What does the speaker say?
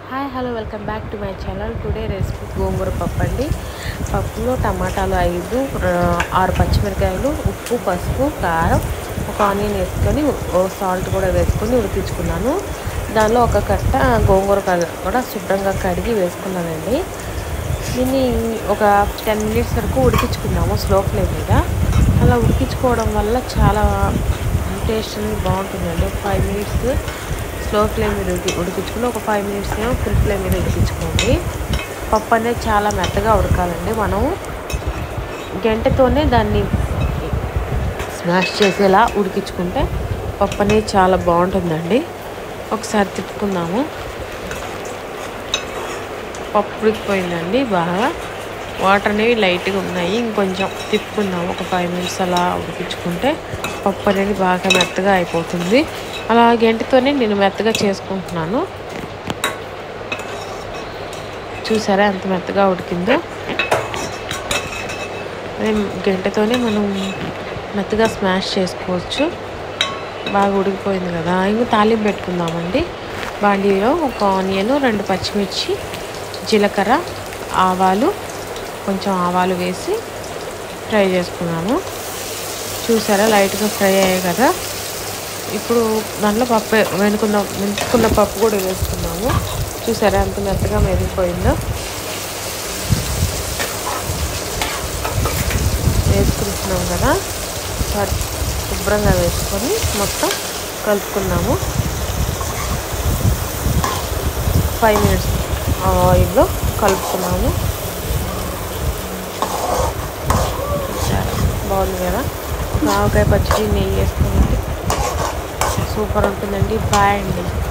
hi hello welcome back to my channel today recipe gongura pappu అండి పప్పులో టమాటాలు ఐదు ఆ, ఆరు పచ్చిమిరకాయలు ఉప్పు పసుపు కారం ఒక ఆనియన్ వేసుకొని ఓ సాల్ట్ కూడా వేసుకొని ఉడికించుకున్నాను దానిలో ఒక కట్ట గోంగూర క- కూడా శుభ్రంగా కడిగి వేసుకున్నానండి దీన్ని ఒక టెన్ మినిట్స్ వరకు ఉడికించుకున్నాము స్లో ఫ్లేమ్ మీద అలా ఉడికించుకోవడం వల్ల చాలా టేస్ట్ అనేది బాగుంటుందండి ఒక ఫైవ్ మినిట్స్ స్లో ఫ్లేమ్ మీద ఉడికి ఉడికించుకుని ఒక ఫైవ్ మినిట్స్ ఏమో ఫుల్ ఫ్లేమ్ మీద ఉడికించుకోండి పప్పు అనేది చాలా మెత్తగా ఉడకాలండి మనం గంటతోనే దాన్ని స్మాష్ చేసేలా ఉడికించుకుంటే పప్పు అనేది చాలా బాగుంటుందండి ఒకసారి తిప్పుకుందాము పప్పు ఉడికిపోయిందండి బాగా వాటర్ అనేవి లైట్గా ఉన్నాయి ఇంకొంచెం తిప్పుకుందాం ఒక ఫైవ్ మినిట్స్ అలా ఉడికించుకుంటే పప్పు అనేది బాగా మెత్తగా అయిపోతుంది అలా గంటతోనే నేను మెత్తగా చేసుకుంటున్నాను చూసారా ఎంత మెత్తగా ఉడికిందో అదే గంటతోనే మనం మెత్తగా స్మాష్ చేసుకోవచ్చు బాగా ఉడికిపోయింది కదా ఇంక తాలింపు పెట్టుకుందామండి బాండీలో ఒక ఆనియన్ రెండు పచ్చిమిర్చి జీలకర్ర ఆవాలు కొంచెం ఆవాలు వేసి ఫ్రై చేసుకున్నాము చూసారా లైట్గా ఫ్రై అయ్యాయి కదా ఇప్పుడు దాంట్లో పప్పు వెనుకున్న మెంచుకున్న పప్పు కూడా వేసుకున్నాము చూసారా ఎంత మెత్తగా మెదిగిపోయిందో వేసుకుంటున్నాం కదా వాటి శుభ్రంగా వేసుకొని మొత్తం కలుపుకున్నాము ఫైవ్ మినిట్స్ ఆయిల్లో కలుపుకున్నాము చూసారా బాగుంది కదా ఒక ఆవకాయ పచ్చడి నెయ్యి వేసుకుంటే సూపర్ ఉంటుందండి బాయ్ అండి